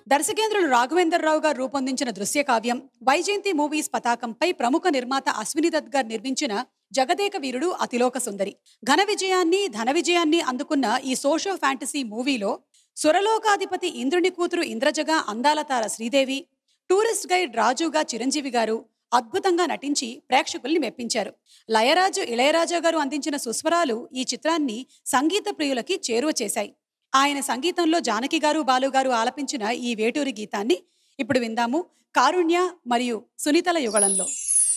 దర్శకేంద్రులు రాఘవేంద్రరావు గారు రూపొందించిన దృశ్య కావ్యం వైజయంతి మూవీస్ పతాకంపై ప్రముఖ నిర్మాత అశ్విని దత్ గారు నిర్మించిన జగదేక వీరుడు అతిలోక సుందరి ఘన విజయాన్ని ధన విజయాన్ని అందుకున్న ఈ సోషో ఫ్యాంటసీ మూవీలో సురలోకాధిపతి ఇంద్రుని కూతురు ఇంద్రజగా అందాల తార శ్రీదేవి టూరిస్ట్ గైడ్ రాజుగా చిరంజీవి గారు అద్భుతంగా నటించి ప్రేక్షకుల్ని మెప్పించారు లయరాజు ఇళయరాజా గారు అందించిన సుస్వరాలు ఈ చిత్రాన్ని సంగీత ప్రియులకి చేరువ చేశాయి ఆయన సంగీతంలో జానకి గారు బాలు గారు ఆలపించిన ఈ వేటూరి గీతాన్ని ఇప్పుడు విందాము కారుణ్య మరియు సునీతల యుగళంలో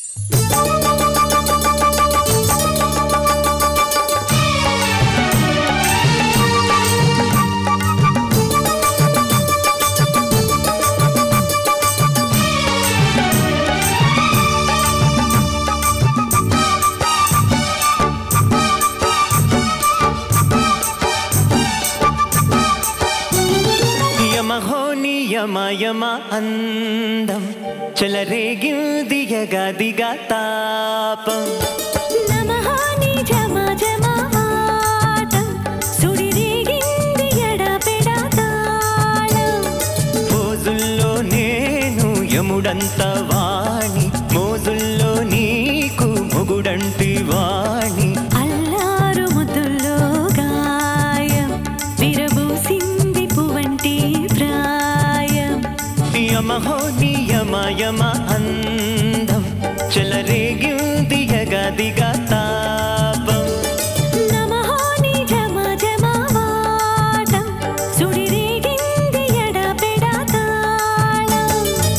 యమహో నియమ యమ అందం చెలరేగిందియగా దిగా తాపం నమః నిజమ జమాటం సుడిరేగింది ఎడపెడ తాళం మోజుల్లో నేను యముడంత వాణి మోజుల్లో నీకు మొగుడంటి వాణి అల్లారు ముద్దుల్లో గాయం విరబూసింది పువంటి ప్రాయం యమహో నియమ యమ అందం చెలరేగిందియగా దిగా తాపం నమః నిజమ జమాటం సుడిరేగింది ఎడపెడ తాళం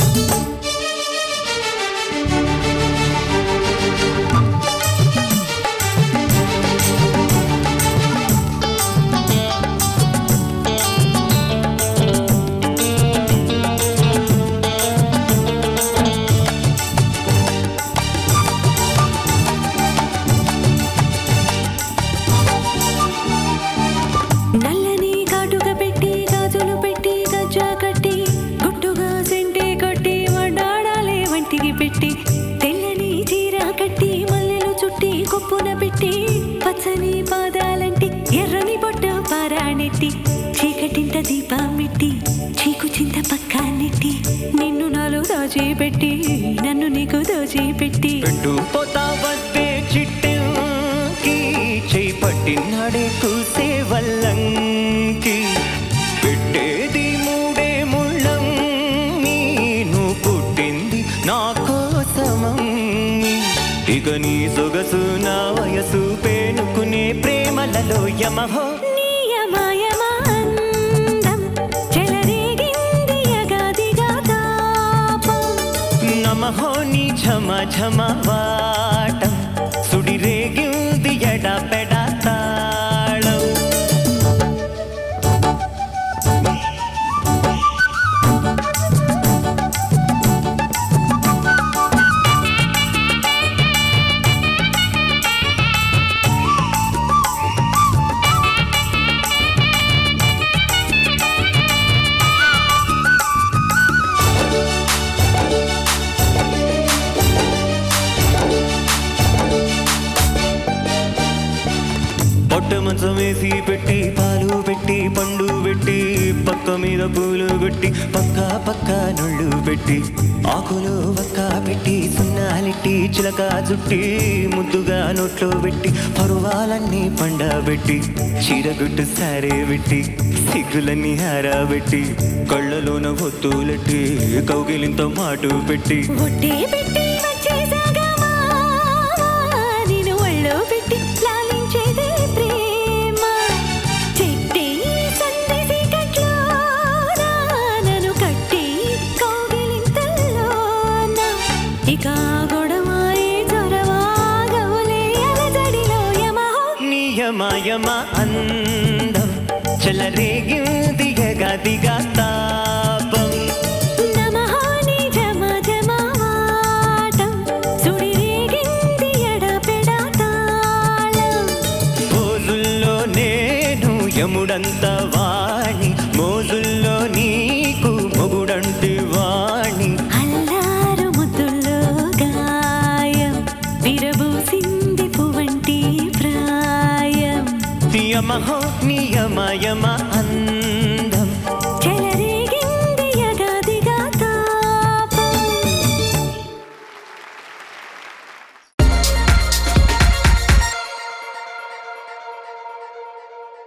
నల్లని కాటుక పెట్టి గాజులు పెట్టి గజ్జా కట్టి గుట్టుగా సెంటే కట్టి వడ్డాడాలే వంటికి పెట్టి తెల్లని చీర కట్టి మల్లెలు చుట్టి కొప్పున పెట్టి పచ్చని పాదాలంటి ఎర్రని బొట్టు పారాణెట్టి చీకటింట దీపమెట్టి చీకు చింత పక్కానెట్టి నిన్ను నాలో దాచిపెట్టి నన్ను నీకు దోచిపెట్టి పెట్టు పోతా వద్దే చిట్టంకి చేయి పట్టినాడే కూసే వల్లంకి పెట్టేది మూడే ముళ్ళం నేను పుట్టింది నా కోసమమ్మి ఇక నీ సొగసు నా వయసు పేనుకునే ప్రేమలలో యమహో నియమయమాందం చెలరేగింది యగాదిగా తాపం నమహో నీ ఝమ ఝమ వాటం సుడిరేగింది ఎడ పెడ తాళం పొట్ట మంచం వేసి పెట్టి పాలు పెట్టి పండు పెట్టి పక్క మీద పూలు కొట్టి పక్క పక్క నుళ్ళు పెట్టి ఆకులు వక్క పెట్టి సున్నాలిట్టి చిలక జుట్టి ముద్దుగా నోట్లో పెట్టి పరువాలన్నీ పండబెట్టి చీరగుట్టు సారే పెట్టి సిగ్గులన్నీ హారబెట్టి కళ్ళలోన ఒత్తులెట్టి కౌగిలింతో మాటు పెట్టి ఒట్టే పెట్టి వచ్చేసాగా నేను ఒళ్ళో పెట్టి లాలించేదే ప్రేమ చెట్టే సందేశి కట్లోన నన్ను కట్టి కౌగిలింతల్లోన ఇక గొడవాయి చొరవా గౌలే అలజడిలో యమహో నియమయమ అందం చెలరేగింది దిగా తాపం నమః నిజమ జమాటం సుడిరేగింది ఎడపెడ తాళం మోజుల్లో నేను యముడంత వాణి మోజుల్లో నీకు మొగుడంటి వాణి అల్లారు ముద్దుల్లో గాయం విరబూసింది పువంటి ప్రాయం యమహో నియమయమ